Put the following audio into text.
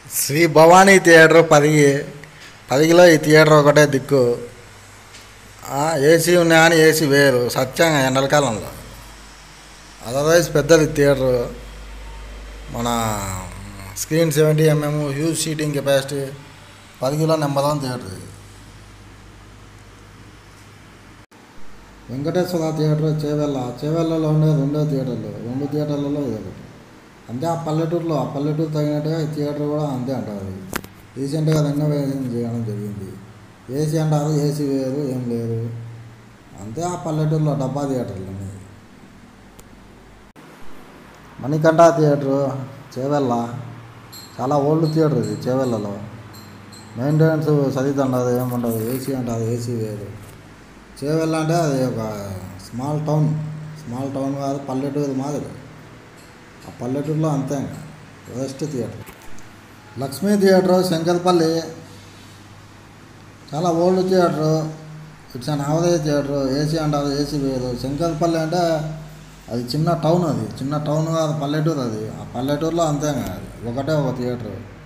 Shri Bhavani theatre పది పదికిలో ఈ theatre ఒకటే దిక్కు ఆ, ఏసీ ఉన్నా కానీ ఏసీ వేరు సత్యంగా ఎండలకాలంలో అదర్వైజ్ పెద్దది థియేటర్ మన screen seventy MM huge seating capacity పది కిలో నెంబర్ వన్ థియేటర్ ఇది వెంకటేశ్వర థియేటర్ చేవెళ్ళ చేవెళ్ళలో ఉండే రెండో థియేటర్లు రెండు థియేటర్లలో ఇది ఒకటి అంటే ఆ పల్లెటూరులో ఆ పల్లెటూరు తగినట్టుగా ఈ థియేటర్ కూడా అంతే అంటారు రీసెంట్గా రెనోవేషన్ చేయడం జరిగింది ఏసీ అంటారు ఏసీ వేరు ఏం లేదు అంతే ఆ పల్లెటూరులో డబ్బా థియేటర్లు ఉన్నాయి మణికంఠ థియేటరు చేవెళ్ళ చాలా ఓల్డ్ థియేటర్ ఇది చేవెళ్ళలో మెయింటెనెన్స్ సరిగ్గా ఉండదు ఏముండదు ఏసీ అంటారు ఏసీ వేరు చేవెళ్ళ అంటే అది ఒక స్మాల్ టౌన్ స్మాల్ టౌన్ కాదు పల్లెటూరు మాదిరి ఆ పల్లెటూరులో అంతే ఇంకా west theatre Lakshmi theatre Shankarpalli చాలా old theatre it's an average theatre AC అంటారు ఏసీ వేరు శంకర్పల్లి అంటే అది చిన్న టౌన్ అది చిన్న టౌన్ కాదు పల్లెటూరు అది ఆ పల్లెటూరులో అంతే ఇంకా అది ఒకటే ఒక థియేటర్